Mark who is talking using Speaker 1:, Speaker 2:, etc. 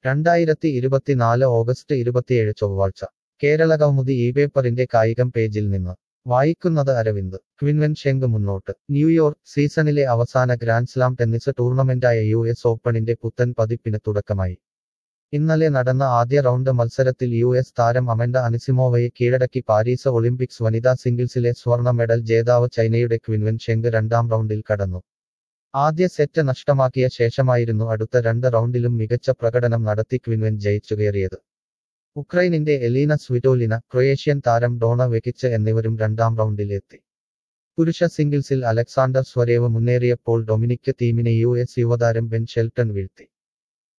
Speaker 1: രണ്ടായിരത്തി ഇരുപത്തിനാല് ഓഗസ്റ്റ് ഇരുപത്തിയേഴ് ചൊവ്വാഴ്ച കേരളകൗമുദി ഈ പേപ്പറിന്റെ കായികം പേജിൽ നിന്ന് വായിക്കുന്നത് അരവിന്ദ് ക്വിൻവെൻ ഷെങ്ക് മുന്നോട്ട് ന്യൂയോർക്ക് സീസണിലെ അവസാന ഗ്രാൻഡ്സ്ലാം ടെന്നീസ് ടൂർണമെന്റായ യു എസ് ഓപ്പണിന്റെ പുത്തൻ പതിപ്പിന് തുടക്കമായി ഇന്നലെ നടന്ന ആദ്യ റൗണ്ട് മത്സരത്തിൽ യു എസ് താരം അമൻഡ അനിസിമോവയെ കീഴടക്കി പാരീസ് ഒളിമ്പിക്സ് വനിതാ സിംഗിൾസിലെ സ്വർണ്ണ മെഡൽ ജേതാവ് ചൈനയുടെ ക്വിൻവെൻ ഷെങ്ക് രണ്ടാം റൗണ്ടിൽ കടന്നു ആദ്യ സെറ്റ് നഷ്ടമാക്കിയ ശേഷമായിരുന്നു അടുത്ത രണ്ട് റൗണ്ടിലും മികച്ച പ്രകടനം നടത്തി ക്വിൻവെൻ ജയിച്ചുകയറിയത് ഉക്രൈനിന്റെ എലീന സ്വിറ്റോലിന ക്രൊയേഷ്യൻ താരം ഡോണ വെക്കിച്ച് എന്നിവരും രണ്ടാം റൗണ്ടിലെത്തി പുരുഷ സിംഗിൾസിൽ അലക്സാണ്ടർ സ്വരേവ് മുന്നേറിയപ്പോൾ ഡൊമിനിക് തീമിനെ യു എസ് യുവതാരം ബെൻ ഷെൽട്ടൺ വീഴ്ത്തി